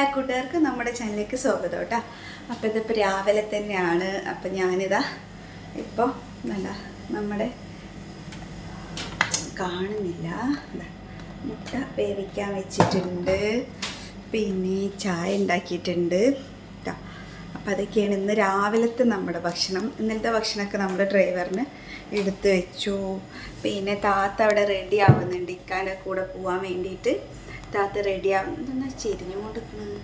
കൂട്ടുകാർക്ക് നമ്മുടെ ചാനലിലേക്ക് സ്വാഗതം കേട്ടോ അപ്പോൾ ഇതിപ്പോൾ രാവിലെ തന്നെയാണ് അപ്പം ഞാനിതാ ഇപ്പോൾ നല്ല നമ്മുടെ കാണുന്നില്ല ദാ, മുട്ട വേവിക്കാൻ വെച്ചിട്ടുണ്ട് പിന്നെ ചായ ഉണ്ടാക്കിയിട്ടുണ്ട് കേട്ടോ അപ്പം അതൊക്കെയാണ് ഇന്ന് രാവിലത്തെ നമ്മുടെ ഭക്ഷണം ഇന്നലത്തെ ഭക്ഷണമൊക്കെ നമ്മുടെ ഡ്രൈവറിന് എടുത്തു വെച്ചു പിന്നെ താത്ത അവിടെ റെഡി ആവുന്നുണ്ട് ഇക്കാൻ്റെ കൂടെ പോകാൻ വേണ്ടിയിട്ട് താത്ത റെഡി ആവുന്നു എന്നാ ചെരിഞ്ഞു കൊണ്ടിരിക്കുന്നത്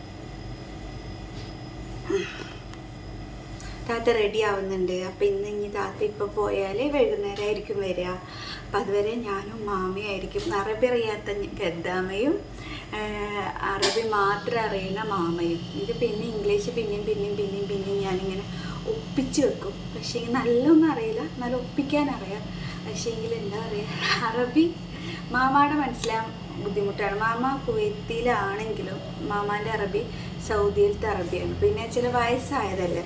താത്ത റെഡി ആവുന്നുണ്ട് അപ്പം ഇന്ന് ഇനി താത്ത ഇപ്പോൾ പോയാൽ വൈകുന്നേരം ആയിരിക്കും വരിക അപ്പം അതുവരെ ഞാനും മാമയായിരിക്കും അറബി അറിയാത്ത ഞ- ഗദ്ദാമയും ആഹ് അറബി മാത്രം അറിയുന്ന മാമയും ഇത് പിന്നെ ഇംഗ്ലീഷ് പിന്നെയും പിന്നെയും പിന്നെയും പിന്നെയും ഞാനിങ്ങനെ ഒപ്പിച്ച് വെക്കും പക്ഷേ നല്ലൊന്നും അറിയില്ല നല്ല ഒപ്പിക്കാൻ അറിയാം പക്ഷേ എങ്കിൽ എന്താ പറയുക അറബി മാമാടെ മനസ്സിലാൻ ബുദ്ധിമുട്ടാണ് മാമ കുവൈത്തിലാണെങ്കിലും മാമാൻ്റെ അറബി സൗദിയിലത്തെ അറബിയാണ് പിന്നെ ചില വയസ്സായതല്ലേ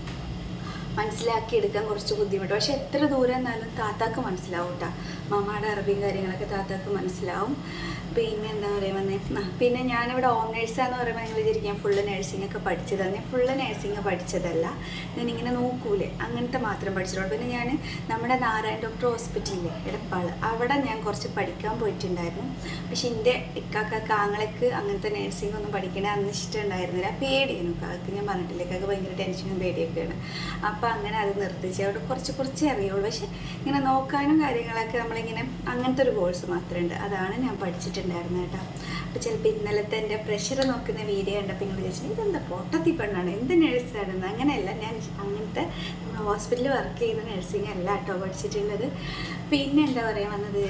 മനസ്സിലാക്കിയെടുക്കാൻ കുറച്ച് ബുദ്ധിമുട്ട് പക്ഷെ എത്ര ദൂരം എന്നാലും താത്താക്ക് മനസ്സിലാവും കേട്ടോ മാമാടെ അറബിയും കാര്യങ്ങളൊക്കെ താത്താക്ക് മനസ്സിലാവും പിന്നെ എന്താ പറയുക വന്നേ ആ, പിന്നെ ഞാനിവിടെ ഹോം നേഴ്സാന്ന് പറയുമ്പോൾ നിങ്ങൾ വിചാരിക്കും ഫുള്ള് നേഴ്സിംഗ് ഒക്കെ പഠിച്ചതാണ് ഞാൻ ഫുള്ള് നേഴ്സിംഗ് പഠിച്ചതല്ല ഞാനിങ്ങനെ നോക്കൂലേ അങ്ങനത്തെ മാത്രം പഠിച്ചിട്ടുള്ളൂ പിന്നെ ഞാൻ നമ്മുടെ നാരായണ ഡോക്ടർ ഹോസ്പിറ്റലില്ലേ എടപ്പാൾ അവിടെ ഞാൻ കുറച്ച് പഠിക്കാൻ പോയിട്ടുണ്ടായിരുന്നു പക്ഷെ എൻ്റെ ഇക്കാക്കൊക്കെ ആങ്ങളക്ക് അങ്ങനത്തെ നേഴ്സിംഗ് ഒന്നും പഠിക്കണേ അന്ന് ഇഷ്ടമുണ്ടായിരുന്നില്ല പേടിയാണ് കാക്ക് ഞാൻ പറഞ്ഞിട്ടില്ലേ കാക്ക് ഭയങ്കര ടെൻഷനും പേടിയൊക്കെയാണ് അപ്പോൾ അങ്ങനെ അത് നിർത്തിച്ച് അവിടെ കുറച്ച് കുറച്ചേ അറിയുള്ളൂ പക്ഷെ ഇങ്ങനെ നോക്കാനും കാര്യങ്ങളൊക്കെ നമ്മളിങ്ങനെ അങ്ങനത്തെ ഒരു കോഴ്സ് മാത്രമേ ഉണ്ട് അതാണ് ഞാൻ പഠിച്ചിട്ടുണ്ടായിരുന്നത് കേട്ടോ അപ്പോൾ ചിലപ്പോൾ ഇന്നലത്തെ എൻ്റെ പ്രഷർ നോക്കുന്ന വീഡിയോ കണ്ടപ്പോൾ നിങ്ങൾ ചോദിച്ചു ഇതെന്താ പൊട്ടത്തി പെണ്ണാണ് എന്ത് നേഴ്സാണെന്ന് അങ്ങനെയല്ല ഞാൻ അങ്ങനത്തെ ഹോസ്പിറ്റലിൽ വർക്ക് ചെയ്യുന്ന നഴ്സിംഗ് അല്ല കേട്ടോ പഠിച്ചിട്ടുള്ളത് പിന്നെ എന്താ പറയുക വന്നത്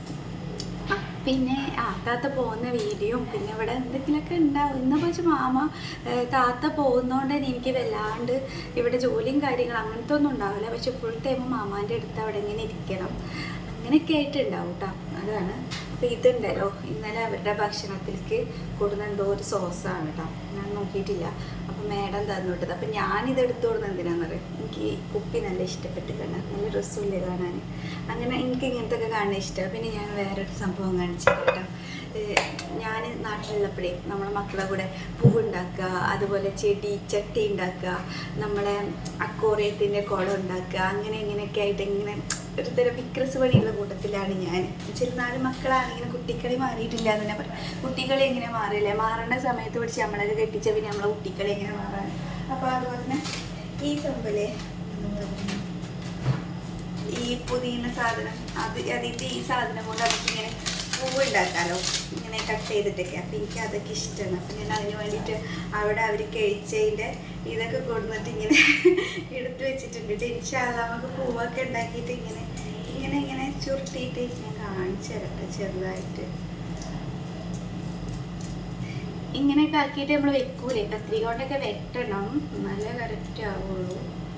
ആ, പിന്നെ ആ താത്ത പോകുന്ന വീഡിയോയും പിന്നെ ഇവിടെ എന്തെങ്കിലുമൊക്കെ ഉണ്ടാവും ഇന്ന് പക്ഷെ മാമ ഏഹ്, താത്ത പോകുന്നതുകൊണ്ട് തന്നെ എനിക്ക് വല്ലാണ്ട് ഇവിടെ ജോലിയും കാര്യങ്ങളും അങ്ങനത്തെ ഒന്നും ഉണ്ടാവില്ല പക്ഷെ ഫുൾ ടൈം മാമാൻ്റെ അടുത്ത് അവിടെ ഇങ്ങനെ ഇരിക്കണം അങ്ങനെയൊക്കെ ആയിട്ട് ഉണ്ടാവും കേട്ടോ അതാണ് അപ്പോൾ ഇതുണ്ടല്ലോ ഇന്നലെ അവരുടെ ഭക്ഷണത്തിലേക്ക് കൊടുക്കുന്ന എന്തോ ഒരു സോസാണ് കേട്ടോ ഞാൻ നോക്കിയിട്ടില്ല അപ്പോൾ മേഡം തന്നു വിട്ടത് അപ്പം ഞാനിത് എടുത്തു കൊടുക്കുന്നത് എന്തിനാണെന്നറിയാം എനിക്ക് ഈ കുപ്പി നല്ല ഇഷ്ടപ്പെട്ട് കാണാൻ നല്ല രസമില്ലേ കാണാൻ അങ്ങനെ എനിക്ക് ഇങ്ങനത്തെ ഒക്കെ കാണാൻ ഇഷ്ടമാണ് പിന്നെ ഞാൻ വേറൊരു സംഭവം കാണിച്ചിട്ട് കേട്ടോ ഞാൻ നാട്ടിലുള്ളപ്പോഴേ നമ്മളെ മക്കളെ കൂടെ പൂവുണ്ടാക്കുക അതുപോലെ ചെടി ചട്ടി ഉണ്ടാക്കുക നമ്മളെ അക്കോറിയത്തിൻ്റെ കുളം ഉണ്ടാക്കുക അങ്ങനെ ഇങ്ങനെയൊക്കെ ആയിട്ട് ഇങ്ങനെ ഒരു തരം വിക്രസ് പണിയുള്ള കൂട്ടത്തിലാണ് ഞാൻ ചില നാല് മക്കളാണെങ്കിൽ കുട്ടിക്കളി മാറിയിട്ടില്ല എന്ന് തന്നെ പറയും കുട്ടികളി എങ്ങനെ മാറിയില്ലേ മാറേണ്ട സമയത്ത് പിടിച്ച് നമ്മളൊക്കെ കെട്ടിച്ച പിന്നെ നമ്മളെ കുട്ടിക്കളി എങ്ങനെ മാറാൻ അപ്പോൾ അതുപോലെ തന്നെ ഈ സംഭവല്ലേ ഈ പുതിയ സാധനം അത് അതിൻ്റെ ഈ സാധനം കൊണ്ട് നമുക്ക് ഇങ്ങനെ പൂവ് ഉണ്ടാക്കാമല്ലോ ഇങ്ങനെ കട്ട് ചെയ്തിട്ടൊക്കെ അപ്പം എനിക്ക് അതൊക്കെ ഇഷ്ടമാണ് അപ്പം ഞാൻ അതിന് വേണ്ടിയിട്ട് അവിടെ അവർ കഴിച്ചതിൻ്റെ ഇതൊക്കെ കൊടുന്നിട്ട് ഇങ്ങനെ എടുത്ത് വെച്ചിട്ടുണ്ട് ജനിച്ചാൽ നമുക്ക് പൂവൊക്കെ ഉണ്ടാക്കിയിട്ട് ഇങ്ങനെ ഇങ്ങനെ ഇങ്ങനെ ചുരുട്ടിയിട്ട് ഞാൻ കാണിച്ചു തരട്ടെ ചെറുതായിട്ട് ഇങ്ങനെയൊക്കെ ആക്കിയിട്ട് നമ്മൾ വെക്കൂലേ കത്രിക കൊണ്ടൊക്കെ വെട്ടണം നല്ല കറക്റ്റ് ആവുള്ളൂ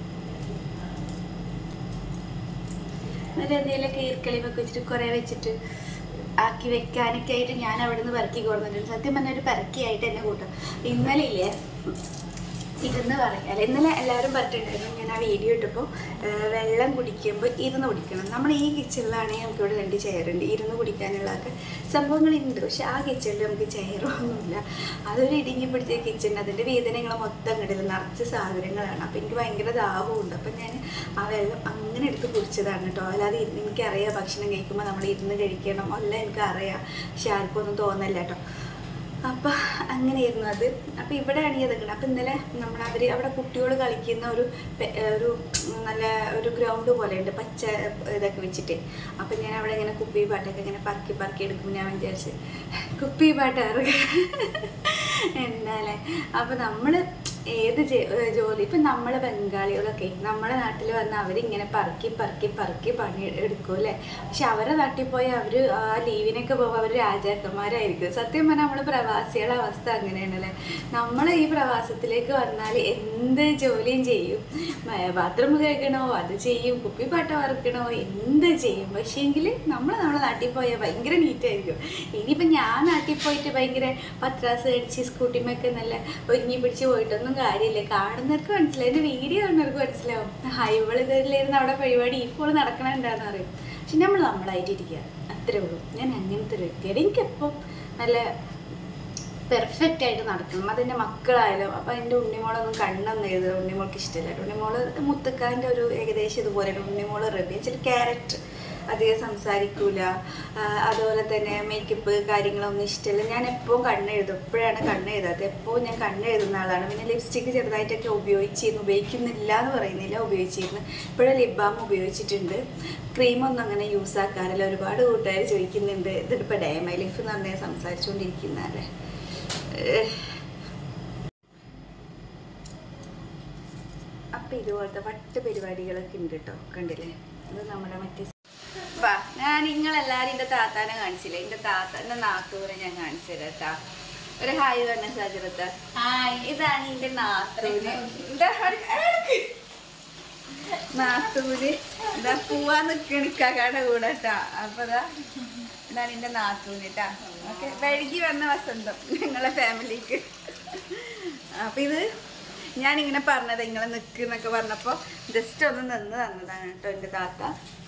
എന്നിട്ട് എന്തെങ്കിലുമൊക്കെ ഈർക്കളിമൊക്കെ വെച്ചിട്ട് കുറേ വെച്ചിട്ട് ആക്കി വെക്കാനൊക്കെ ആയിട്ട് ഞാൻ അവിടെ നിന്ന് പറക്കി കൊടുത്തിട്ടുണ്ട് സത്യം പറഞ്ഞ ഒരു പറക്കിയായിട്ട് എന്നെ കൂട്ടും ഇന്നലെ ഇല്ലേ ഇരുന്ന് പറയാം ഇന്നലെ എല്ലാവരും പറഞ്ഞിട്ടുണ്ടായിരുന്നു ഞാൻ ആ വീഡിയോ ഇട്ടപ്പോൾ വെള്ളം കുടിക്കുമ്പോൾ ഇരുന്ന് കുടിക്കണം നമ്മൾ ഈ കിച്ചണിലാണെങ്കിൽ നമുക്ക് ഇവിടെ രണ്ട് ചെയറുണ്ട് ഇരുന്ന് കുടിക്കാനുള്ളതൊക്കെ സംഭവങ്ങളുണ്ട് പക്ഷെ ആ കിച്ചണിൽ നമുക്ക് ചെയറൊന്നുമില്ല അതൊരു ഇടുങ്ങി പിടിച്ച കിച്ചൺ അതിൻ്റെ വേദനകൾ മൊത്തം കിടില്ല നിറച്ച സാധനങ്ങളാണ് അപ്പോൾ എനിക്ക് ഭയങ്കര ദാഹമുണ്ട് അപ്പം ഞാൻ ആ വെള്ളം അങ്ങനെ എടുത്ത് കുടിച്ചതാണ് കേട്ടോ അല്ലാതെ ഇരുന്ന് എനിക്കറിയാം ഭക്ഷണം കഴിക്കുമ്പോൾ നമ്മൾ ഇരുന്ന് കഴിക്കണം എല്ലാം എനിക്കറിയാം പക്ഷെ ആർക്കും ഒന്നും തോന്നല്ല കേട്ടോ അപ്പം അങ്ങനെയായിരുന്നു അത് അപ്പം ഇവിടെയാണ് ഈ അതൊക്കെ അപ്പം ഇന്നലെ നമ്മൾ അവർ അവിടെ കുട്ടികൾ കളിക്കുന്ന ഒരു പെ- ഒരു നല്ല ഒരു ഗ്രൗണ്ട് പോലെ ഉണ്ട് പച്ച ഇതൊക്കെ വെച്ചിട്ട് അപ്പം ഞാൻ അവിടെ ഇങ്ങനെ കുപ്പി പാട്ടൊക്കെ ഇങ്ങനെ പറക്കി പറക്കി എടുക്കുമ്പോൾ ഞാൻ വിചാരിച്ച് കുപ്പി പാട്ട് എന്നാലേ അപ്പം നമ്മൾ ഏത് ജെ- ഏ, ജോലി ഇപ്പം നമ്മൾ ബംഗാളികളൊക്കെ നമ്മുടെ നാട്ടിൽ വന്ന് അവരിങ്ങനെ പറക്കി പറക്കി പറക്കി പണി എടുക്കും അല്ലേ പക്ഷെ അവരെ നാട്ടിൽ പോയി അവർ ആ ലീവിനൊക്കെ പോകുമ്പോൾ അവർ രാജാക്കന്മാരായിരിക്കും സത്യം പറഞ്ഞാൽ നമ്മൾ പ്രവാസികളുടെ അവസ്ഥ അങ്ങനെയാണല്ലേ നമ്മൾ ഈ പ്രവാസത്തിലേക്ക് വന്നാൽ എന്ത് ജോലിയും ചെയ്യും ബാത്റൂം കഴിക്കണോ അത് ചെയ്യും കുപ്പിപ്പാട്ട വറുക്കണോ എന്ത് ചെയ്യും പക്ഷേങ്കിൽ നമ്മൾ നമ്മുടെ നാട്ടിൽ പോയാൽ ഭയങ്കര നീറ്റായിരിക്കും ഇനിയിപ്പോൾ ഞാൻ നാട്ടിൽ പോയിട്ട് ഭയങ്കര പത്രാസ് അടിച്ച് സ്കൂട്ടിമൊക്കെ നല്ല ഒരുങ്ങി പിടിച്ച് പോയിട്ടൊന്നും കാര്യമില്ല കാണുന്നവർക്ക് മനസ്സിലാവും എൻ്റെ വീഡിയോ കാണുന്നവർക്ക് മനസ്സിലാവും ഹൈവൾ ഇതിലിരുന്ന് അവിടെ പരിപാടി ഇപ്പോൾ നടക്കണുണ്ടാന്ന് പറയും പക്ഷെ നമ്മൾ നമ്മളായിട്ട് ഇരിക്കുക അത്രേ ഉള്ളൂ ഞാൻ അങ്ങനത്തെ ഒരു വ്യക്തിയാണ് എനിക്കെപ്പം നല്ല പെർഫെക്റ്റ് ആയിട്ട് നടക്കണം അതെൻ്റെ മക്കളായാലും അപ്പം എൻ്റെ ഉണ്ണിമോളൊന്നും കണ്ണൊന്നും എഴുതുക ഉണ്ണിമോൾക്ക് ഇഷ്ടമില്ല ഉണ്ണിമോള് മുത്തുക്കാൻ്റെ ഒരു ഏകദേശം ഇതുപോലെയാണ് ഉണ്ണിമോള് റബി ചില ക്യാരക്ടർ അധികം സംസാരിക്കൂല ആ, അതുപോലെ തന്നെ മേക്കപ്പ് കാര്യങ്ങളൊന്നും ഇഷ്ടമില്ല ഞാൻ എപ്പോഴും കണ്ണെഴുതും എപ്പോഴാണ് കണ്ണെഴുതാത്തത് എപ്പോഴും ഞാൻ കണ്ണെഴുതുന്ന ആളാണ് പിന്നെ ലിപ്സ്റ്റിക്ക് ചെറുതായിട്ടൊക്കെ ഉപയോഗിച്ചിരുന്നു ഉപയോഗിക്കുന്നില്ല എന്ന് പറയുന്നില്ല ഉപയോഗിച്ചിരുന്നു ഇപ്പോഴും ലിപ് ബാം ഉപയോഗിച്ചിട്ടുണ്ട് ക്രീമൊന്നും അങ്ങനെ യൂസ് ആക്കാറില്ല ഒരുപാട് കൂട്ടുകാർ ചോദിക്കുന്നുണ്ട് ഇതിപ്പോൾ ഡയമൈ ലൈഫ് എന്ന് പറഞ്ഞാൽ സംസാരിച്ചുകൊണ്ടിരിക്കുന്നതല്ലേ അപ്പം ഇതുപോലത്തെ വട്ട് പരിപാടികളൊക്കെ ഉണ്ട് കേട്ടോ കണ്ടില്ലേ ഇത് നമ്മുടെ മറ്റേ വാ ഞാൻ നിങ്ങളെല്ലാരും എൻ്റെ താത്താനെ കാണിച്ചില്ലേ എൻ്റെ താത്ത എൻ്റെ നാത്തൂരെ ഞാൻ കാണിച്ചു തരാം കേട്ടാ ഒരു ഹായ് പറഞ്ഞ സാജറത്ത ഹായ് ഇതാണ് എൻ്റെ നാത്തൂര് എന്താ നാത്തൂര് എന്താ പോവാൻ നിക്കണിക്കാക്കാടെ കൂടെ കേട്ടാ അപ്പൊ ഇതാ ഇതാണ് എൻ്റെ നാത്തൂര് കേട്ടാ ഓക്കെ വഴുകി വന്ന വസന്തം ഞങ്ങളെ ഫാമിലിക്ക് അപ്പൊ ഇത് ഞാനിങ്ങനെ പറഞ്ഞത് ഇങ്ങനെ നിൽക്കുന്നൊക്കെ പറഞ്ഞപ്പോൾ ജസ്റ്റ് ഒന്ന് നിന്ന് തന്നതാണ് കേട്ടോ എൻ്റെ താത്ത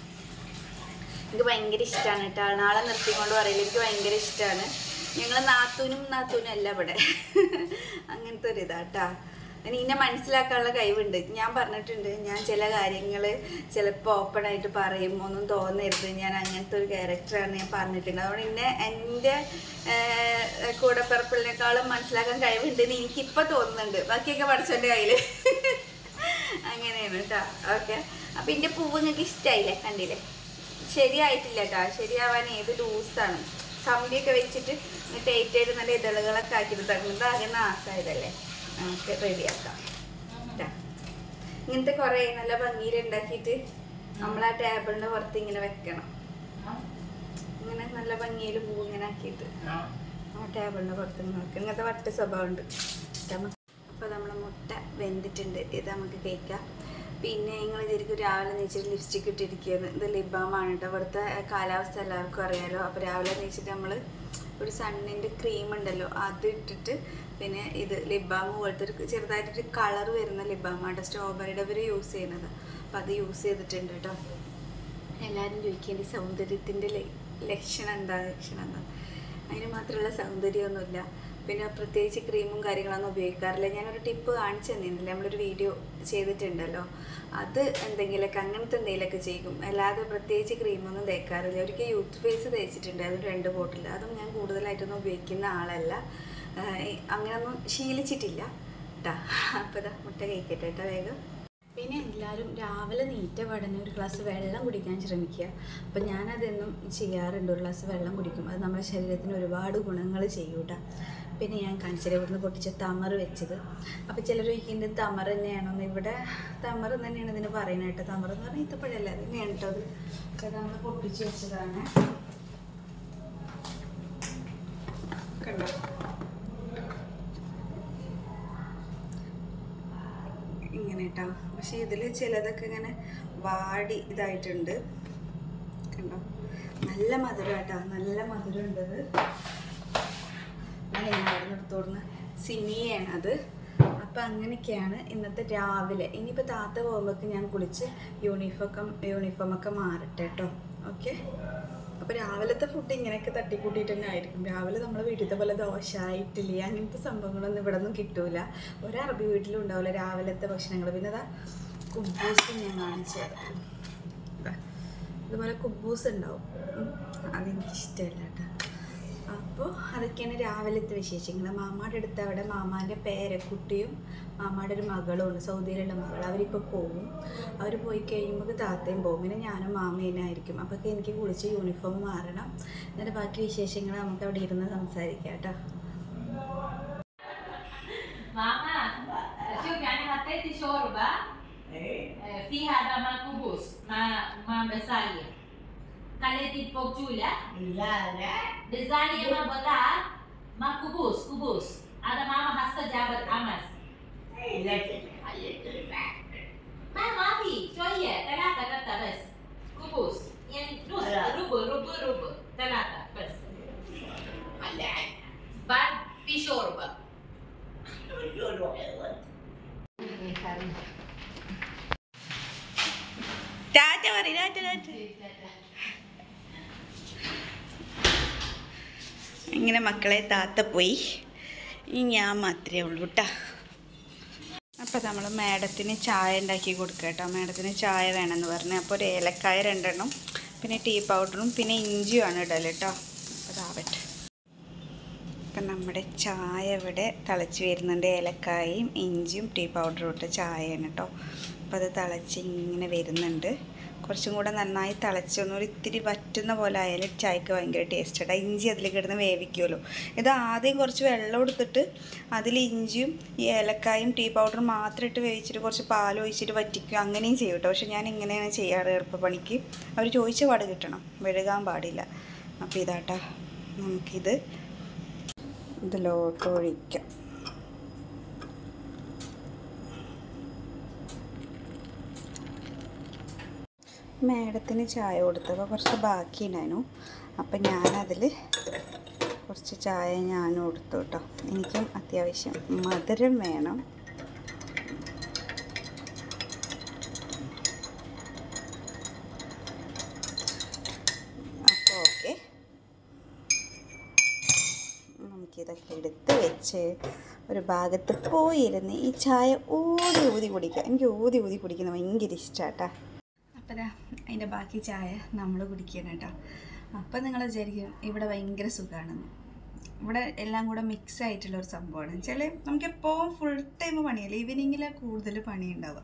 എനിക്ക് ഭയങ്കര ഇഷ്ടമാണ് കേട്ടോ നാളെ നിർത്തിക്കൊണ്ട് പറയില്ല എനിക്ക് ഭയങ്കര ഇഷ്ടമാണ് ഞങ്ങൾ നാത്തൂനും നാത്തൂനും അല്ല ഇവിടെ അങ്ങനത്തെ ഒരു ഇതാട്ടാ ഇന്നെ മനസ്സിലാക്കാനുള്ള കഴിവുണ്ട് ഞാൻ പറഞ്ഞിട്ടുണ്ട് ഞാൻ ചില കാര്യങ്ങൾ ചിലപ്പോൾ ഓപ്പൺ ആയിട്ട് പറയും ഒന്നും തോന്നരുത് ഞാൻ അങ്ങനത്തെ ഒരു ക്യാരക്ടറാണ് ഞാൻ പറഞ്ഞിട്ടുണ്ട് അതുകൊണ്ട് എന്നെ എൻ്റെ കൂടെ പിറപ്പിളിനേക്കാളും മനസ്സിലാക്കാൻ കഴിവുണ്ട് എന്ന് എനിക്കിപ്പോൾ തോന്നുന്നുണ്ട് ബാക്കിയൊക്കെ പഠിച്ചോൻ്റെ കയ്യിൽ അങ്ങനെയാണ് കേട്ടോ ഓക്കെ അപ്പം എൻ്റെ പൂവ് നിങ്ങൾക്ക് ഇഷ്ടമായില്ലേ കണ്ടില്ലേ ശരിയായിട്ടില്ല കേട്ടോ ശരിയാവാൻ ഏത് ലൂസാണ് കമ്പിയൊക്കെ വെച്ചിട്ട് ടൈറ്റ് ആയിട്ട് നല്ല ഇതളുകളൊക്കെ ആക്കിയിട്ട് തരുന്നത് ആകെ നാശമായതല്ലേ നമുക്ക് റെഡിയാക്കാം ട്ടാ. ഇങ്ങനത്തെ കുറേ നല്ല ഭംഗിയിൽ ഉണ്ടാക്കിയിട്ട് നമ്മൾ ആ ടേബിളിൻ്റെ പുറത്ത് ഇങ്ങനെ വെക്കണം ഇങ്ങനെ നല്ല ഭംഗിയിൽ പൂ ഇങ്ങനെ ആക്കിയിട്ട് ആ ടേബിളിൻ്റെ പുറത്ത് ഇങ്ങനെ വെക്കണം ഇങ്ങനത്തെ വട്ട് സ്വഭാവമുണ്ട് അപ്പോൾ നമ്മളെ മുട്ട വെന്തിട്ടുണ്ട് ഇത് നമുക്ക് കഴിക്കാം പിന്നെ നിങ്ങൾ ശരിക്കും രാവിലെ നീച്ചിട്ട് ലിപ്സ്റ്റിക് ഇട്ടിരിക്കുകയാണ് ഇത് ലിബാമാണ് കേട്ടോ ഇവിടുത്തെ കാലാവസ്ഥ എല്ലാവർക്കും അറിയാലോ അപ്പോൾ രാവിലെ നീച്ചിട്ട് നമ്മൾ ഒരു സണ്ണിൻ്റെ ക്രീം ഉണ്ടല്ലോ അത് ഇട്ടിട്ട് പിന്നെ ഇത് ലിബാം പോലത്തെ ഒരു ചെറുതായിട്ടൊരു കളർ വരുന്ന ലിബാമാണ് സ്ട്രോബെറിയുടെ അവർ യൂസ് ചെയ്യുന്നത് അപ്പോൾ അത് യൂസ് ചെയ്തിട്ടുണ്ട് കേട്ടോ എല്ലാവരും ചോദിക്കേണ്ടി സൗന്ദര്യത്തിൻ്റെ ലക്ഷണം എന്താ ലക്ഷണം എന്താ അതിന് മാത്രമുള്ള സൗന്ദര്യമൊന്നുമില്ല പിന്നെ പ്രത്യേകിച്ച് ക്രീമും കാര്യങ്ങളൊന്നും ഉപയോഗിക്കാറില്ല ഞാനൊരു ടിപ്പ് കാണിച്ചു തന്നിരുന്നില്ല നമ്മളൊരു വീഡിയോ ചെയ്തിട്ടുണ്ടല്ലോ അത് എന്തെങ്കിലുമൊക്കെ അങ്ങനത്തെ എന്തെങ്കിലുമൊക്കെ ചെയ്യും അല്ലാതെ പ്രത്യേകിച്ച് ക്രീമൊന്നും തേക്കാറില്ല ഒരിക്കൽ യൂത്ത് ഫേസ് തേച്ചിട്ടുണ്ട് അതും രണ്ട് ബോട്ടിൽ അതും ഞാൻ കൂടുതലായിട്ടൊന്നും ഉപയോഗിക്കുന്ന ആളല്ല ആഹ് അങ്ങനെയൊന്നും ശീലിച്ചിട്ടില്ല കേട്ടാ അപ്പോൾ ഇതാ മുട്ട കഴിക്കട്ടെ കേട്ടോ വേഗം പിന്നെ എല്ലാവരും രാവിലെ നീറ്റ പഠനം ഒരു ഗ്ലാസ് വെള്ളം കുടിക്കാൻ ശ്രമിക്കുക അപ്പം ഞാനതെന്നും ചെയ്യാറുണ്ട് ഒരു ഗ്ലാസ് വെള്ളം കുടിക്കും അത് നമ്മുടെ ശരീരത്തിന് ഒരുപാട് ഗുണങ്ങൾ ചെയ്യും കേട്ടോ പിന്നെ ഞാൻ കാണിച്ചത് ഇവിടുന്ന് പൊട്ടിച്ച തമറ് വെച്ചത് അപ്പോൾ ചിലർ ചോദിക്കുന്നത് തമർ തന്നെയാണോന്ന് ഇവിടെ തമർ തന്നെയാണ് ഇതിന് പറയുന്നത് കേട്ടോ തമർ എന്ന് പറഞ്ഞാൽ ഈത്തപ്പഴല്ല അത് തന്നെയാണ് കേട്ടോ അത് അത് നമ്മൾ പൊട്ടിച്ച് വെച്ചതാണ് കണ്ടോ ഇങ്ങനെ കേട്ടോ പക്ഷെ ഇതിൽ ചിലതൊക്കെ ഇങ്ങനെ വാടി ഇതായിട്ടുണ്ട് കണ്ടോ നല്ല മധുരം കേട്ടോ നല്ല മധുരം ഉണ്ട് ഇത് എടുത്തോടുന്ന സിനിയാണ് അത് അപ്പം അങ്ങനെയൊക്കെയാണ് ഇന്നത്തെ രാവിലെ ഇനിയിപ്പോൾ താത്ത പോകുമ്പോഴേക്ക് ഞാൻ കുളിച്ച് യൂണിഫോമൊക്കെ യൂണിഫോമൊക്കെ മാറട്ടെ കേട്ടോ ഓക്കെ അപ്പോൾ രാവിലത്തെ ഫുഡ് ഇങ്ങനെയൊക്കെ തട്ടിക്കൂട്ടിയിട്ട് തന്നെ ആയിരിക്കും രാവിലെ നമ്മൾ വീട്ടിലത്തെ പോലെ ദോശ ഇഡ്ഡലി അങ്ങനത്തെ സംഭവങ്ങളൊന്നും ഇവിടെ ഒന്നും കിട്ടൂല ഒരു അറബി വീട്ടിലും ഉണ്ടാവില്ല രാവിലത്തെ ഭക്ഷണങ്ങൾ പിന്നെ അതാ കുബൂസ് ഞാൻ കാണിച്ചു തരാം ദാ, ഇതുപോലെ കുബൂസ് ഉണ്ടാവും ഉം. അതെനിക്ക് ഇഷ്ടമല്ല കേട്ടോ അപ്പോൾ അതൊക്കെയാണ് രാവിലത്തെ വിശേഷങ്ങൾ മാമാടെ അടുത്ത് അവിടെ മാമാൻ്റെ പേരക്കുട്ടിയും മാമാടെ ഒരു മകളും ഉണ്ട് സൗദിയിലുള്ള മകൾ അവരിപ്പോൾ പോകും അവർ പോയി കഴിയുമ്പോൾ താത്തയും പോകും പിന്നെ ഞാനും മാമയും ആയിരിക്കും അപ്പോൾ എനിക്ക് കുളിച്ച് യൂണിഫോം മാറണം എന്നിട്ട് ബാക്കി വിശേഷങ്ങൾ നമുക്ക് അവിടെ ഇരുന്ന് സംസാരിക്കാം കേട്ടോ ماما شوفي انا حطيتي شوربه آه، فيها دما كوبوس مع مع بسالية خليتي الفوجولة لا لا بسالية مع بطاط مع كوبوس كوبوس هذا ماما هسه جابت امس لكن خليت الماء ما ما في شوية ثلاثة ثلاثة بس كوبوس يعني نص لا. ربع ربع ربع ثلاثة بس خلي بعد في شوربة شو حيوان ടാറ്റ പറയും ടാറ്റ ടാറ്റ ഇങ്ങനെ മക്കളെ താത്ത പോയി ഈ ഞാൻ മാത്രമേ ഉള്ളൂ കേട്ടോ അപ്പോൾ നമ്മൾ മാഡത്തിന് ചായ ഉണ്ടാക്കി കൊടുക്കുക കേട്ടോ മാഡത്തിന് ചായ വേണമെന്ന് പറഞ്ഞു അപ്പോൾ ഒരു ഏലക്കായ രണ്ടെണ്ണം പിന്നെ ടീ പൗഡറും പിന്നെ ഇഞ്ചിയുമാണ് ഇടൽ കേട്ടോ അതാവട്ടെ അപ്പം നമ്മുടെ ചായ ഇവിടെ തിളച്ച് വരുന്നുണ്ട് ഏലക്കായയും ഇഞ്ചിയും ടീ പൗഡറും ഇട്ട ചായയാണ് കേട്ടോ അപ്പോൾ അത് തിളച്ച് ഇങ്ങനെ വരുന്നുണ്ട് കുറച്ചും കൂടെ നന്നായി തിളച്ചൊന്നും ഇത്തിരി വറ്റുന്ന പോലെ ആയാലും ചായക്ക് ഭയങ്കര ടേസ്റ്റ് കേട്ടോ ഇഞ്ചി അതിൽ കിടന്ന് വേവിക്കുമല്ലോ ഇത് ആദ്യം കുറച്ച് വെള്ളം എടുത്തിട്ട് അതിൽ ഇഞ്ചിയും ഈ ഏലക്കായും ടീ പൗഡറും മാത്രം ഇട്ട് വേവിച്ചിട്ട് കുറച്ച് പാൽ ഒഴിച്ചിട്ട് വറ്റിക്കും അങ്ങനെയും ചെയ്യും കേട്ടോ പക്ഷെ ഞാൻ ഇങ്ങനെയാണ് ചെയ്യാറ് എളുപ്പപ്പണിക്ക് അവർ ചോദിച്ച പാട് കിട്ടണം വെഴുകാൻ പാടില്ല അപ്പോൾ ഇതാട്ടാ നമുക്കിത് ഇതിലോട്ട് ഒഴിക്കാം മാഡത്തിന് ചായ കൊടുത്തപ്പോൾ കുറച്ച് ബാക്കി ഉണ്ടായിരുന്നു അപ്പം ഞാനതിൽ കുറച്ച് ചായ ഞാനും കൊടുത്തു കേട്ടോ എനിക്കും അത്യാവശ്യം മധുരം വേണം അപ്പോൾ ഓക്കെ നമുക്കിതൊക്കെ എടുത്ത് വെച്ച് ഒരു ഭാഗത്ത് പോയിരുന്ന് ഈ ചായ ഊതി ഊതി കുടിക്കുക എനിക്ക് ഊതി ഊതി കുടിക്കുന്നത് ഭയങ്കര ഇഷ്ടമാട്ടാ അപ്പോൾ ദാ അതിൻ്റെ ബാക്കി ചായ നമ്മൾ കുടിക്കണം കേട്ടോ അപ്പം നിങ്ങൾ വിചാരിക്കും ഇവിടെ ഭയങ്കര സുഖമാണെന്ന് ഇവിടെ എല്ലാം കൂടെ മിക്സ് ആയിട്ടുള്ള ഒരു സംഭവമാണ് വെച്ചാൽ നമുക്കെപ്പോഴും ഫുൾ ടൈം പണിയല്ല ഈവനിങ്ങിലാണ് കൂടുതൽ പണി ഉണ്ടാവുക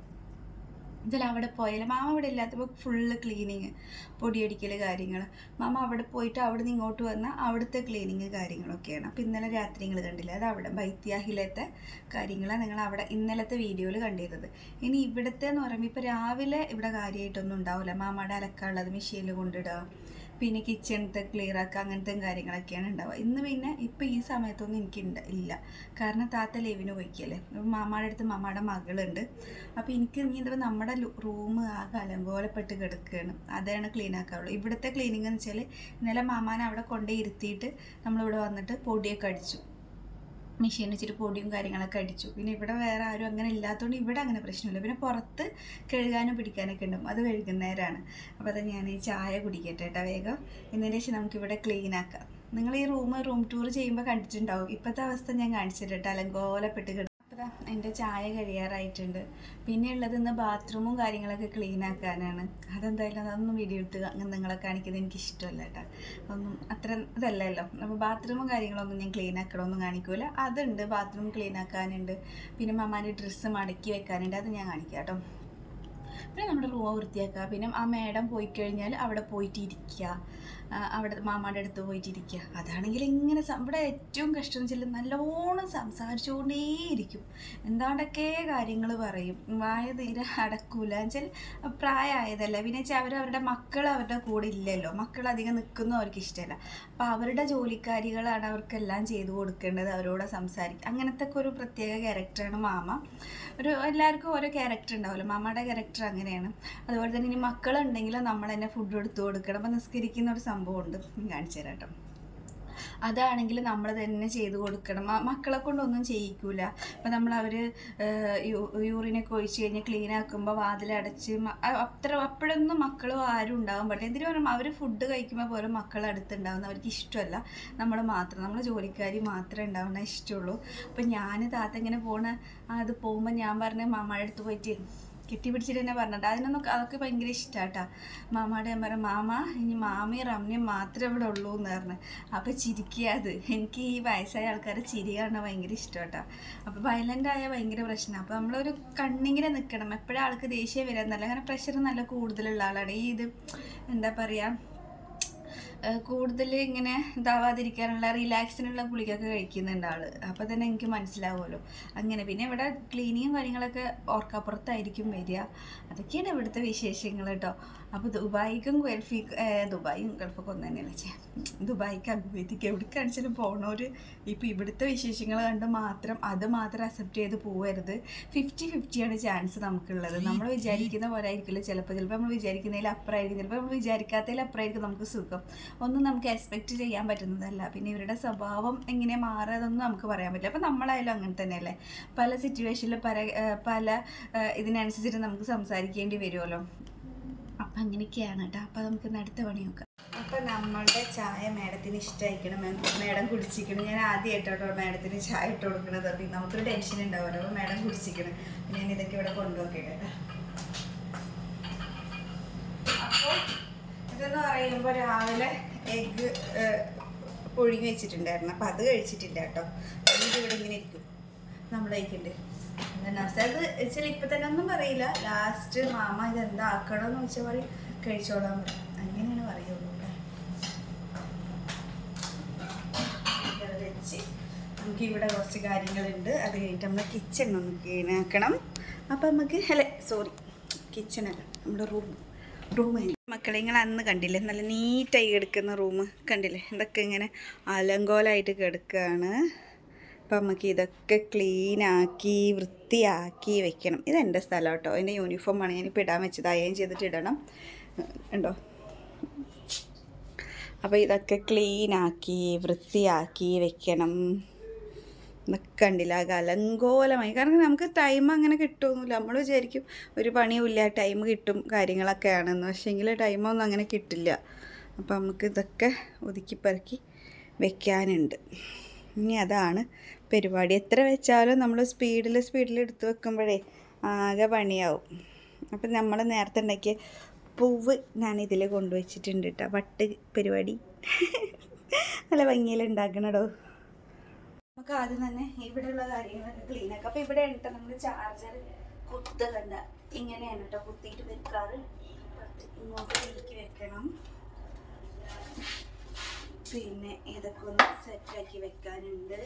ഇതിൽ അവിടെ പോയാലും മാമ ഇവിടെ ഇല്ലാത്തപ്പോൾ ഫുള്ള് ക്ലീനിങ് പൊടിയടിക്കൽ കാര്യങ്ങൾ മാമ അവിടെ പോയിട്ട് അവിടെ നിന്ന് ഇങ്ങോട്ട് വന്നാൽ അവിടുത്തെ ക്ലീനിങ് കാര്യങ്ങളൊക്കെയാണ് അപ്പോൾ ഇന്നലെ രാത്രി നിങ്ങൾ കണ്ടില്ല അത് അവിടെ ബൈത്യാഹിലത്തെ കാര്യങ്ങളാണ് നിങ്ങൾ അവിടെ ഇന്നലത്തെ വീഡിയോയിൽ കണ്ടിരുന്നത് ഇനി ഇവിടുത്തെ എന്ന് പറയുമ്പോൾ ഇപ്പോൾ രാവിലെ ഇവിടെ കാര്യമായിട്ടൊന്നും ഉണ്ടാവില്ല മാമയുടെ അലക്കാനുള്ളത് മെഷീനിൽ കൊണ്ടിടുക പിന്നെ കിച്ചണത്തെ ക്ലിയർ ആക്കുക അങ്ങനത്തെ കാര്യങ്ങളൊക്കെയാണ് ഉണ്ടാവുക ഇന്ന് പിന്നെ ഇപ്പം ഈ സമയത്തൊന്നും എനിക്ക് ഉണ്ട് ഇല്ല കാരണം താത്ത ലെവിന് പോയിക്കല്ലേ അപ്പം മാമാടെ അടുത്ത് മാമാടെ മകളുണ്ട് അപ്പോൾ എനിക്ക് ഇനി ഇതിപ്പോൾ നമ്മുടെ റൂം ആകെ അലങ്കോലപ്പെട്ട് കിടക്കുകയാണ് അതാണ് ക്ലീൻ ആക്കാറുള്ളൂ ഇവിടുത്തെ ക്ലീനിങ് എന്ന് വെച്ചാൽ ഇന്നലെ മാമാനെ അവിടെ കൊണ്ടേ ഇരുത്തിയിട്ട് നമ്മളിവിടെ വന്നിട്ട് പൊടിയൊക്കെ അടിച്ചു മെഷീൻ വെച്ചിട്ട് പൊടിയും കാര്യങ്ങളൊക്കെ അടിച്ചു പിന്നെ ഇവിടെ വേറെ ആരും അങ്ങനെ ഇല്ലാത്തതുകൊണ്ട് ഇവിടെ അങ്ങനെ പ്രശ്നമില്ല പിന്നെ പുറത്ത് കഴുകാനും പിടിക്കാനൊക്കെ ഉണ്ടാവും അത് വൈകുന്നേരമാണ് അപ്പോൾ അത് ഞാൻ ഈ ചായ കുടിക്കട്ടെ കേട്ടോ വേഗം എന്നതിന് ശേഷം നമുക്കിവിടെ ക്ലീൻ ആക്കാം നിങ്ങൾ ഈ റൂം റൂം ടൂർ ചെയ്യുമ്പോൾ കണ്ടിട്ടുണ്ടാവും ഇപ്പോഴത്തെ അവസ്ഥ ഞാൻ കാണിച്ചിട്ട് കേട്ടോ അലങ്കോലപ്പെട്ട് കിടക്കും അപ്പോൾ ദാ എൻ്റെ ചായ കഴിയാറായിട്ടുണ്ട് പിന്നെ ഉള്ളത് ഇന്ന് ബാത്റൂമും കാര്യങ്ങളൊക്കെ ക്ലീൻ ആക്കാനാണ് അതെന്തായാലും അതൊന്നും വീഡിയോ എടുത്ത് അങ്ങനെ നിങ്ങളെ കാണിക്കുന്നത് എനിക്ക് ഇഷ്ടമല്ല കേട്ടോ ഒന്നും അത്ര ഇതല്ലല്ലോ അപ്പോൾ ബാത്റൂമും കാര്യങ്ങളൊന്നും ഞാൻ ക്ലീൻ ആക്കണമൊന്നും കാണിക്കൂല അതുണ്ട് ബാത്റൂം ക്ലീൻ ആക്കാനുണ്ട് പിന്നെ മമ്മാൻ്റെ ഡ്രസ്സ് മടക്കി വെക്കാനുണ്ട് അത് ഞാൻ കാണിക്കാം കേട്ടോ പിന്നെ നമ്മുടെ റൂം വൃത്തിയാക്കുക പിന്നെ ആ മേഡം പോയി കഴിഞ്ഞാൽ അവിടെ പോയിട്ട് ഇരിക്കുക ആ, അവിടെ മാമാൻ്റെ അടുത്ത് പോയിട്ട് ഇരിക്കുക അതാണെങ്കിൽ ഇങ്ങനെ സം- ഇവിടെ ഏറ്റവും കഷ്ടം എന്ന് വെച്ചാൽ നല്ലോണം സംസാരിച്ചുകൊണ്ടേയിരിക്കും എന്താണ്ടൊക്കെ കാര്യങ്ങൾ പറയും വായ തീരെ അടക്കൂല വെച്ചാൽ പ്രായമായതല്ല പിന്നെ വെച്ചാൽ അവർ അവരുടെ മക്കൾ അവരുടെ കൂടെ ഇല്ലല്ലോ മക്കൾ അധികം നിൽക്കുന്നതും അവർക്ക് ഇഷ്ടമല്ല അപ്പോൾ അവരുടെ ജോലിക്കാരികളാണ് അവർക്കെല്ലാം ചെയ്തു കൊടുക്കേണ്ടത് അവരോട് സംസാരിക്കുക അങ്ങനത്തെ ഒക്കെ ഒരു പ്രത്യേക ക്യാരക്ടറാണ് മാമ ഒരു എല്ലാവർക്കും ഓരോ ക്യാരക്ടർ ഉണ്ടാവുമല്ലോ മാമയുടെ ക്യാരക്ടർ അങ്ങനെയാണ് അതുപോലെ തന്നെ ഇനി മക്കളുണ്ടെങ്കിൽ നമ്മൾ തന്നെ ഫുഡ് എടുത്തു കൊടുക്കണം അപ്പം നിസ്കരിക്കുന്ന ഒരു സംഭവമുണ്ട് ഞാൻ കാണിച്ചു തരാം കേട്ടോ അതാണെങ്കിൽ നമ്മൾ തന്നെ ചെയ്ത് കൊടുക്കണം മ- മക്കളെ കൊണ്ടൊന്നും ചെയ്യിക്കൂല അപ്പം നമ്മൾ അവർ യൂറിനൊക്കെ ഒഴിച്ച് കഴിഞ്ഞ് ക്ലീൻ ആക്കുമ്പോൾ വാതിലടച്ച് മ- അ- അത്ര അപ്പോഴൊന്നും മക്കളും ആരും ഉണ്ടാവാൻ പാടില്ല എന്തിനു പറയുമ്പോൾ അവർ ഫുഡ് കഴിക്കുമ്പോൾ പോലും മക്കൾ അടുത്തുണ്ടാവുന്ന അവർക്ക് ഇഷ്ടമല്ല നമ്മൾ മാത്രം നമ്മൾ ജോലിക്കാരി മാത്രമേ ഉണ്ടാവുന്ന ഇഷ്ടമുള്ളൂ അപ്പം ഞാൻ താത്ത ഇങ്ങനെ പോണ ആ, അത് പോകുമ്പോൾ ഞാൻ പറഞ്ഞ മാമയുടെ അടുത്ത് പോയിട്ട് കെട്ടിപ്പിടിച്ചിട്ട് തന്നെ പറഞ്ഞിട്ട് അതിനൊന്നും അതൊക്കെ ഭയങ്കര ഇഷ്ടാട്ടാ മാമാടെ ഞാൻ പറഞ്ഞു മാമ ഇനി മാമിയും റമ്മിയും മാത്രമേ ഇവിടെ ഉള്ളൂ എന്ന് പറഞ്ഞു അപ്പോൾ ചിരിക്കുക അത് എനിക്ക് ഈ വയസ്സായ ആൾക്കാരെ ചിരി കാണാൻ ഭയങ്കര ഇഷ്ടമാട്ടാ അപ്പോൾ വയലൻ്റ് ആയ ഭയങ്കര പ്രശ്നമാണ് അപ്പോൾ നമ്മളൊരു കണ്ണിങ്ങനെ നിൽക്കണം എപ്പോഴും ആൾക്ക് ദേഷ്യം വരാന്നല്ല കാരണം പ്രഷർ നല്ല കൂടുതലുള്ള ആളാണ് ഈ ഇത് എന്താ പറയുക കൂടുതൽ ഇങ്ങനെ ഇതാവാതിരിക്കാനുള്ള റിലാക്സിനുള്ള ഗുളികയൊക്കെ കഴിക്കുന്നുണ്ട് ആള് അപ്പോൾ തന്നെ എനിക്ക് മനസ്സിലാവുമല്ലോ അങ്ങനെ പിന്നെ ഇവിടെ ക്ലീനിങ്ങും കാര്യങ്ങളൊക്കെ ഓർക്കപ്പുറത്തായിരിക്കും വരിക അതൊക്കെയാണ് ഇവിടുത്തെ വിശേഷങ്ങൾ കേട്ടോ അപ്പോൾ ദുബായിക്കും ഗൾഫി ദുബായും ഗൾഫൊക്കെ ഒന്ന് തന്നെയല്ലേ ചേ ദുബായിക്ക് അബുബൈത്തിക്ക് എവിടെ കാണിച്ചാലും പോണവർ ഇപ്പോൾ ഇവിടുത്തെ വിശേഷങ്ങൾ കണ്ട് മാത്രം അത് മാത്രം അക്സെപ്റ്റ് ചെയ്ത് പോകരുത് ഫിഫ്റ്റി ഫിഫ്റ്റിയാണ് ചാൻസ് നമുക്കുള്ളത് നമ്മൾ വിചാരിക്കുന്ന പോലെ ആയിരിക്കില്ല ചിലപ്പോൾ ചിലപ്പോൾ നമ്മൾ വിചാരിക്കുന്നതിൽ അപ്പുറമായിരിക്കും ചിലപ്പോൾ നമ്മൾ വിചാരിക്കാത്തതിൽ അപ്പുറമായിരിക്കും നമുക്ക് സുഖം ഒന്നും നമുക്ക് എക്സ്പെക്റ്റ് ചെയ്യാൻ പറ്റുന്നതല്ല പിന്നെ ഇവരുടെ സ്വഭാവം എങ്ങനെ മാറുന്നതൊന്നും നമുക്ക് പറയാൻ പറ്റില്ല അപ്പോൾ നമ്മളായാലും അങ്ങനെ തന്നെയല്ലേ പല സിറ്റുവേഷനിൽ പല ഏഹ് പല ഏഹ് ഇതിനനുസരിച്ചിട്ട് നമുക്ക് സംസാരിക്കേണ്ടി വരുമല്ലോ അപ്പം അങ്ങനെയൊക്കെയാണ് കേട്ടോ അപ്പം നമുക്ക് ഇന്ന് അടുത്ത പണി നോക്കാം അപ്പം നമ്മളുടെ ചായ മാഡത്തിന് ഇഷ്ടമായിരിക്കണം മാഡം കുടിച്ചിരിക്കണം ഞാൻ ആദ്യമായിട്ടോ മാഡത്തിന് ചായ ഇട്ട് കൊടുക്കണത് അപ്പം നമുക്കൊരു ടെൻഷൻ ഉണ്ടാവുമല്ലോ അപ്പോൾ മാഡം കുടിച്ചിരിക്കണം അപ്പം ഞാൻ ഇതൊക്കെ ഇവിടെ കൊണ്ടുപോക്കട്ടെ കേട്ടോ അപ്പോൾ ഇതെന്ന് പറയുമ്പോൾ രാവിലെ എഗ്ഗ് പുഴുങ്ങി വെച്ചിട്ടുണ്ടായിരുന്നു അപ്പം അത് കഴിച്ചിട്ടില്ല കേട്ടോ ഇത് ഇവിടെ ഇങ്ങനെ ഇരിക്കും നമ്മൾ കഴിക്കണ്ടേ നസ അത് വെച്ചാൽ ഇപ്പം തന്നെ ഒന്നും പറയില്ല ലാസ്റ്റ് മാമ ഇത് എന്താ ആക്കണമെന്ന് വെച്ചാൽ പറയും കഴിച്ചോളാൻ പറയും അങ്ങനെയാണ് പറയുള്ളൂ കേട്ടോ അത് വെച്ച് നമുക്ക് ഇവിടെ കുറച്ച് കാര്യങ്ങളുണ്ട് അത് കഴിഞ്ഞിട്ട് നമ്മൾ കിച്ചൺ ഒന്ന് ക്ലീൻ ആക്കണം അപ്പം നമുക്ക് അല്ലെ സോറി കിച്ചണല്ല നമ്മുടെ റൂം റൂം മക്കളെ നിങ്ങൾ അന്ന് കണ്ടില്ലേ നല്ല നീറ്റായി കിടക്കുന്ന റൂം കണ്ടില്ലേ ഇതൊക്കെ ഇങ്ങനെ അലങ്കോലമായിട്ട് കിടക്കുകയാണ് അപ്പം നമുക്ക് ഇതൊക്കെ ക്ലീൻ ആക്കി വൃത്തിയാക്കി വെക്കണം ഇതെൻ്റെ സ്ഥലം കേട്ടോ എൻ്റെ യൂണിഫോമാണ് ഞാനിപ്പോൾ ഇടാൻ വെച്ചത് അയൺ ചെയ്തിട്ട് ഇടണം ഉണ്ടോ അപ്പോൾ ഇതൊക്കെ ക്ലീൻ ആക്കി വൃത്തിയാക്കി വെക്കണം എന്നൊക്കെ കണ്ടില്ല ആകെ അലങ്കോലമായി കാരണം നമുക്ക് ടൈം അങ്ങനെ കിട്ടുമൊന്നുമില്ല നമ്മൾ വിചാരിക്കും ഒരു പണിയുമില്ല ടൈം കിട്ടും കാര്യങ്ങളൊക്കെയാണെന്ന് പക്ഷേങ്കിൽ ടൈമൊന്നും അങ്ങനെ കിട്ടില്ല അപ്പോൾ നമുക്ക് ഇതൊക്കെ ഒതുക്കി പെറുക്കി വെക്കാനുണ്ട് ഇനി അതാണ് പരിപാടി എത്ര വെച്ചാലും നമ്മൾ സ്പീഡിൽ സ്പീഡിൽ എടുത്ത് വെക്കുമ്പോഴേ ആകെ പണിയാവും അപ്പം നമ്മൾ നേരത്തെ ഉണ്ടാക്കിയ പൂവ് ഞാൻ ഇതിൽ കൊണ്ടുവച്ചിട്ടുണ്ട് കേട്ടോ വട്ട് പരിപാടി നല്ല ഭംഗിയിൽ ഉണ്ടാക്കണടോ നമുക്ക് ആദ്യം തന്നെ ഇവിടെയുള്ള കാര്യങ്ങളൊക്കെ ക്ലീൻ ആക്കാം അപ്പോൾ ഇവിടെ ഉണ്ട് നമ്മൾ ചാർജർ കുത്ത് കണ്ട ഇങ്ങനെയാണ് കേട്ടോ കുത്തിയിട്ട് വെക്കാറ് കുറച്ച് ഇങ്ങോട്ട് നീക്കി വെക്കണം പിന്നെ ഇതൊക്കെ ഒന്ന് സെറ്റാക്കി വെക്കാനുണ്ട്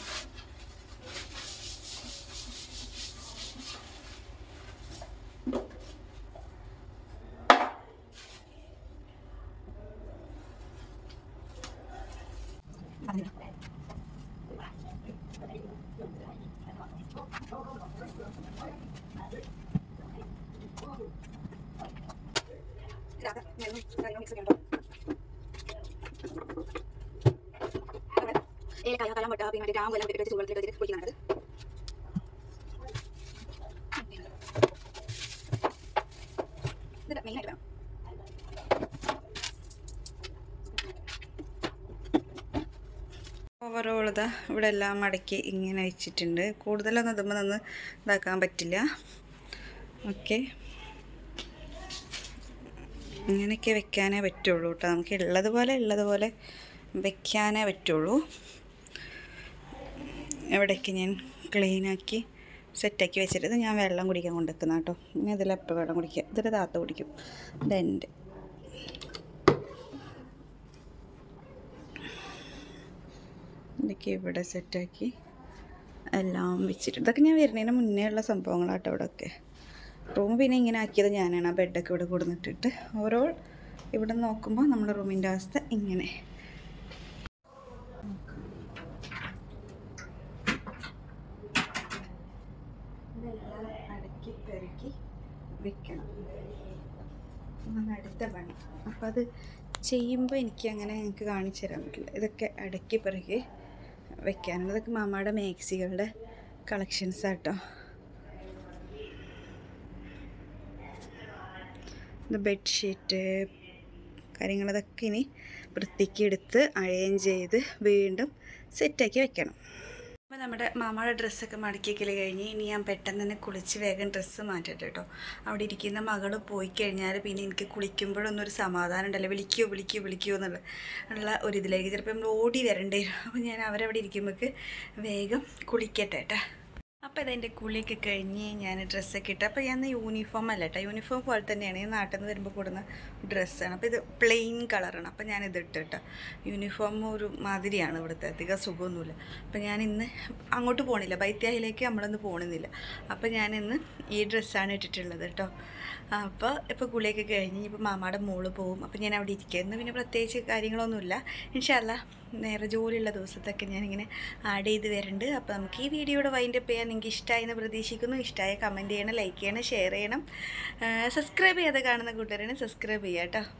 ഏലക്കായ കലം പൊട്ട പിന്നെ രാം എല്ലാം ഇട്ടിട്ട് ചൂടുവെള്ളത്തിൽ വെച്ചിട്ട് കുളിക്കുന്നുണ്ട് ഇത് മെയിനായിട്ട് വേണം ഓവറോൾ ഇതാ ഇവിടെ എല്ലാം മടക്കി ഇങ്ങനെ വെച്ചിട്ടുണ്ട് കൂടുതലൊന്നും ഇതുമ്പോൾ നിന്ന് ഇതാക്കാൻ പറ്റില്ല ഓക്കെ ഇങ്ങനെയൊക്കെ വെക്കാനേ പറ്റുള്ളൂ കേട്ടോ നമുക്ക് ഉള്ളതുപോലെ ഉള്ളതുപോലെ വെക്കാനേ പറ്റുള്ളൂ ഇവിടേക്ക് ഞാൻ ക്ലീനാക്കി സെറ്റാക്കി വെച്ചിട്ട് ഇത് ഞാൻ വെള്ളം കുടിക്കാൻ കൊണ്ടുവെക്കുന്ന കേട്ടോ ഇനി ഇതിലെപ്പോൾ വെള്ളം കുടിക്കുക ഇതൊരു താത്ത കുടിക്കും ഇതെൻ്റെ ഇതൊക്കെ ഇവിടെ സെറ്റാക്കി എല്ലാം വെച്ചിട്ട് ഇതൊക്കെ ഞാൻ വരുന്നതിന് മുന്നേ ഉള്ള സംഭവങ്ങളാട്ടോ ഇവിടെയൊക്കെ റൂം പിന്നെ ഇങ്ങനെ ആക്കിയത് ഞാനാണ് ആ ബെഡൊക്കെ ഇവിടെ കൊടുന്നിട്ടിട്ട് ഓരോ ഇവിടെ നോക്കുമ്പോൾ നമ്മുടെ റൂമിൻ്റെ അവസ്ഥ ഇങ്ങനെ ഇതെല്ലാം അടക്കി പെറുക്കി വെക്കണം അതാണ് അടുത്ത പണി അപ്പം അത് ചെയ്യുമ്പോൾ എനിക്ക് അങ്ങനെ എനിക്ക് കാണിച്ചു തരാൻ പറ്റില്ല ഇതൊക്കെ അടക്കി പെറുക്കി വെക്കാനുണ്ട് ഇതൊക്കെ മാമയുടെ മാക്സികളുടെ കളക്ഷൻസ് ആട്ടോ ഇത് ബെഡ്ഷീറ്റ് കാര്യങ്ങളതൊക്കെ ഇനി വൃത്തിക്ക് എടുത്ത് അയൺ ചെയ്ത് വീണ്ടും സെറ്റാക്കി വെക്കണം അപ്പോൾ നമ്മുടെ മാമയുടെ ഡ്രസ്സൊക്കെ മടക്കിക്കൽ കഴിഞ്ഞ് ഇനി ഞാൻ പെട്ടെന്ന് തന്നെ കുളിച്ച് വേഗം ഡ്രസ്സ് മാറ്റട്ടെ കേട്ടോ അവിടെ ഇരിക്കുന്ന മകൾ പോയി കഴിഞ്ഞാൽ പിന്നെ എനിക്ക് കുളിക്കുമ്പോഴൊന്നും ഒരു സമാധാനം ഉണ്ടല്ലോ വിളിക്കൂ വിളിക്കൂ വിളിക്കൂ എന്നുള്ള ഉള്ള ഒരു ഇതിലേക്ക് ചിലപ്പോൾ നമ്മൾ ഓടി വരണ്ടേ വരും അപ്പോൾ ഞാൻ അവരവിടെ ഇരിക്കുമ്പോൾക്ക് വേഗം കുളിക്കട്ടെ കേട്ടോ അപ്പോൾ ഇതെൻ്റെ കുളിയൊക്കെ കഴിഞ്ഞ് ഞാൻ ഡ്രസ്സൊക്കെ ഇട്ട് അപ്പോൾ ഞാൻ യൂണിഫോം അല്ല കേട്ടോ യൂണിഫോം പോലെ തന്നെയാണ് ഈ നാട്ടിൽ നിന്ന് വരുമ്പോൾ കൂടുന്ന ഡ്രസ്സാണ് അപ്പോൾ ഇത് പ്ലെയിൻ കളറാണ് അപ്പോൾ ഞാനിത് ഇട്ട് കേട്ടോ യൂണിഫോം ഒരു മാതിരിയാണ് ഇവിടുത്തെ അധികം സുഖമൊന്നുമില്ല അപ്പോൾ ഞാൻ ഇന്ന് അങ്ങോട്ട് പോകണില്ല ബൈത്യാഹിലേക്ക് നമ്മളൊന്ന് പോകണമെന്നില്ല അപ്പോൾ ഞാനിന്ന് ഈ ഡ്രസ്സാണ് ഇട്ടിട്ടുള്ളത് കേട്ടോ അപ്പോൾ ഇപ്പോൾ കുളിയൊക്കെ കഴിഞ്ഞ് ഇപ്പോൾ മാമാടെ മോള് പോകും അപ്പോൾ ഞാൻ അവിടെ ഇരിക്കുന്നു പിന്നെ പ്രത്യേകിച്ച് കാര്യങ്ങളൊന്നുമില്ല ഇൻഷല്ല നേരെ ജോലിയുള്ള ദിവസത്തൊക്കെ ഞാനിങ്ങനെ ആഡ് ചെയ്ത് വരുന്നുണ്ട് അപ്പോൾ നമുക്ക് ഈ വീഡിയോയുടെ വൈൻഡപ്പ് ചെയ്യാൻ നിങ്ങൾക്ക് ഇഷ്ടമായി എന്ന് പ്രതീക്ഷിക്കുന്നു ഇഷ്ടമായ കമൻറ്റ് ചെയ്യണം ലൈക്ക് ചെയ്യണം ഷെയർ ചെയ്യണം സബ്സ്ക്രൈബ് ചെയ്യാതെ കാണുന്ന കൂട്ടുകാരാണ് സബ്സ്ക്രൈബ് ചെയ്യുക കേട്ടോ